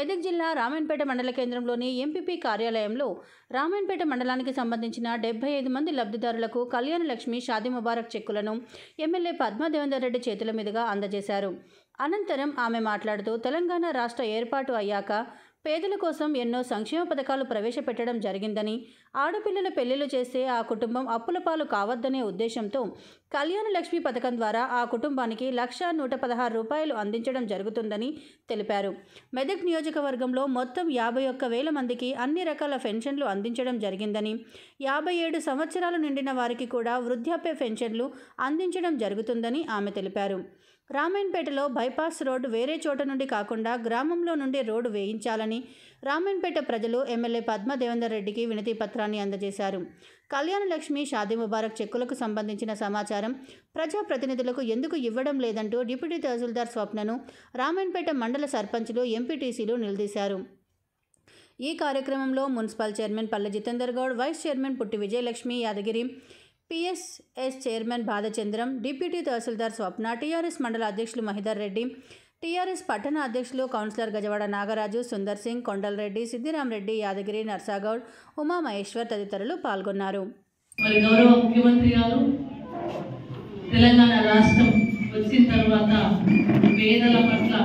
మెదక్ జిల్లా రామాయణపేట మండల కేంద్రంలోని ఎంపీపీ కార్యాలయంలో రామాయణపేట మండలానికి సంబంధించిన డెబ్బై ఐదు మంది లబ్ధిదారులకు కళ్యాణ లక్ష్మి షాదీ ముబారక్ చెక్కులను ఎమ్మెల్యే పద్మాదేవేందర్ రెడ్డి చేతుల మీదుగా అందజేశారు అనంతరం ఆమె మాట్లాడుతూ తెలంగాణ రాష్ట్ర ఏర్పాటు అయ్యాక పేదల కోసం ఎన్నో సంక్షేమ పథకాలు ప్రవేశపెట్టడం జరిగిందని ఆడపిల్లల పెళ్లిళ్లు చేస్తే ఆ కుటుంబం అప్పుల పాలు కావద్దనే ఉద్దేశంతో కళ్యాణ లక్ష్మి పథకం ద్వారా ఆ కుటుంబానికి లక్ష నూట పదహారు రూపాయలు అందించడం జరుగుతుందని తెలిపారు మెదక్ నియోజకవర్గంలో మొత్తం యాభై ఒక్క వేల మందికి అన్ని రకాల పెన్షన్లు అందించడం జరిగిందని యాభై ఏడు సంవత్సరాలు నిండిన వారికి కూడా వృద్ధాప్య పెన్షన్లు అందించడం జరుగుతుందని ఆమె తెలిపారు రామాయణపేటలో బైపాస్ రోడ్డు వేరే చోట నుండి కాకుండా గ్రామంలో నుండి రోడ్డు వేయించాలని రామాయణపేట ప్రజలు ఎమ్మెల్యే పద్మ దేవేందర్ రెడ్డికి వినతి పత్రాన్ని అందజేశారు కళ్యాణ లక్ష్మి షాదీ ముబారక్ చెక్కులకు సంబంధించిన సమాచారం ప్రజాప్రతినిధులకు ఎందుకు ఇవ్వడం లేదంటూ డిప్యూటీ తహసీల్దార్ స్వప్నను రామాయణపేట మండల సర్పంచులు ఎంపీటీసీలు నిలదీశారు ఈ కార్యక్రమంలో మున్సిపల్ చైర్మన్ పల్లె Jitender Goud vice chairman Putti Vijayalakshmi Yadagiri PSS chairman Balachandram deputy tahsildar Swapna TRS మండల అధ్యక్షులు మహిదర్ రెడ్డి టీఆర్ఎస్ పట్టణ అధ్యక్షులు కౌన్సిలర్ గజవాడ నాగరాజు సుందర్ సింగ్ కొండలరెడ్డి సిద్దిరామరెడ్డి యాదగిరి నర్సాగౌడ్ ఉమా మహేశ్వర్ తదితరులు పాల్గొన్నారు మరి గౌరవ ముఖ్యమంత్రి గారు తెలంగాణ రాష్ట్రం వచ్చిన తర్వాత పేదల పట్ల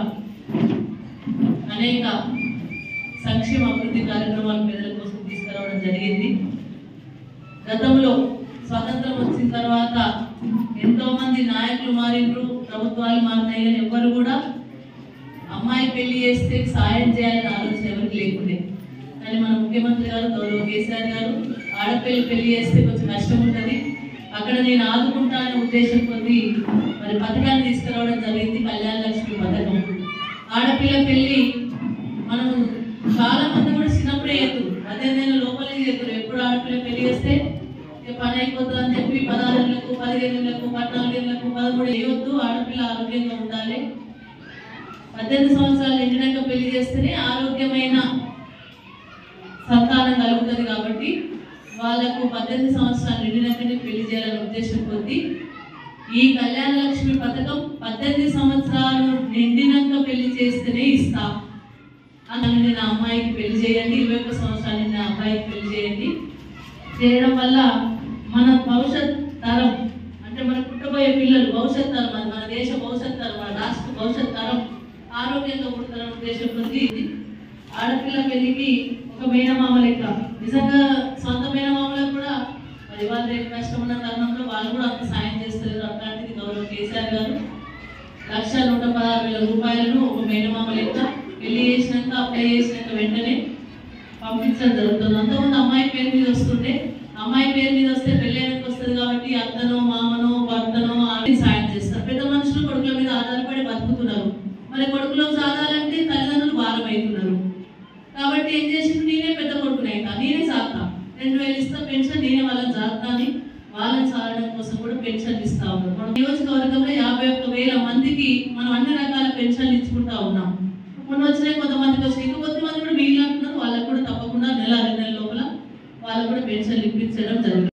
అనేక సంక్షేమ అభివృద్ధి కార్యక్రమాలు పేదల కోసం తీసుకురావడం జరిగింది గతంలో స్వతంత్రం వచ్చిన తర్వాత ఎంతో మంది నాయకులు మారిండ్రు ప్రభుత్వాలు మారినాయి కానీ ఎవ్వరు కూడా అమ్మాయి పెళ్లి చేస్తే సాయం చేయాలని ఆలోచన ఎవరికి లేకుండే కానీ మన ముఖ్యమంత్రి గారు గౌరవ కేసీఆర్ గారు ఆడపిల్లి పెళ్లి చేస్తే కొంచెం కష్టం ఉంటుంది అక్కడ నేను ఆదుకుంటాననే ఉద్దేశం కొద్ది మరి పథకాన్ని తీసుకురావడం జరిగింది కళ్యాణ లక్ష్మి పథకం ఆడపిల్ల పెళ్లి మనం చాలా మంది కూడా చిన్నప్పుడే చేస్తారు పద్దెనిమిది లోపలే చేస్తారు ఎప్పుడు ఆడపిల్ల పెళ్లి చేస్తే ఇక పని అయిపోతుంది అని చెప్పి పదహారులకు పదిహేనులకు పద్నాలుగేళ్లకు పదమూడు వేయొద్దు ఆడపిల్ల ఆరోగ్యంగా ఉండాలి పద్దెనిమిది సంవత్సరాలు నిండినాక పెళ్లి చేస్తేనే ఆరోగ్యమైన సంతానం కలుగుతుంది కాబట్టి వాళ్ళకు పద్దెనిమిది సంవత్సరాలు నిండినాకనే పెళ్లి చేయాలనే ఉద్దేశం కొద్ది ఈ కళ్యాణ లక్ష్మి పథకం పద్దెనిమిది సంవత్సరాలు నిండినాక పెళ్లి చేస్తేనే ఇస్తా అన్న నిన్న అమ్మాయికి పెళ్లి చేయండి ఇరవై ఒక్క సంవత్సరాలు నిన్న అబ్బాయికి పెళ్లి చేయండి చేయడం వల్ల మన భవిష్యత్ తరం అంటే మన పుట్టబోయే పిల్లలు భవిష్యత్ తరం అది మన దేశ భవిష్యత్ తరం మన రాష్ట్ర భవిష్యత్ తరం ఆరోగ్యంగా పుడతారన్న ఉద్దేశం కొద్ది ఆడపిల్ల పెళ్లికి ఒక మేనమామ లెక్క నిజంగా సొంత మేనమామలకు కూడా మరి వాళ్ళ రేపు కష్టం ఉన్న తరుణంలో వాళ్ళు కూడా అంత సాయం చేస్తారు అట్లాంటిది గౌరవ కేసీఆర్ గారు లక్ష నూట పదహారు వేల రూపాయలను ఒక మేనమామ లెక్క పెళ్లి చేసినాక అప్లై చేసినాక వెంటనే పంపించడం జరుగుతుంది అంతకుముందు అమ్మాయి పేరు మీద వస్తుంటే అమ్మాయి పేరు మీద వస్తే పెళ్ళైనకి వస్తుంది కాబట్టి అత్తనో మామనో భర్తనో అని సాయం చేస్తారు పెద్ద మనుషులు కొడుకుల మీద ఆధారపడి బతుకుతున్నారు మరి కొడుకులో సాధాలంటే తల్లిదండ్రులు భారం అవుతున్నారు కాబట్టి ఏం చేసింది నేనే పెద్ద కొడుకునైతా నేనే సాగుతా రెండు వేలు ఇస్తా పెన్షన్ నేనే వాళ్ళని సాగుతా అని వాళ్ళని సాగడం కోసం కూడా పెన్షన్ ఇస్తా ఉన్నారు మన నియోజకవర్గంలో యాభై ఒక్క వేల మందికి మనం అన్ని రకాల పెన్షన్లు ఇచ్చుకుంటా ఉన్నాం మొన్న వచ్చినాయి కొంతమందికి వచ్చినాయి ఇంకా కొంతమంది కూడా మిగిలిన వాళ్ళకు కూడా తప్పకుండా నెల రెండు నెలల లోపల వాళ్ళకు కూడా పెన్షన్లు ఇప్పించడం జరుగుతుంది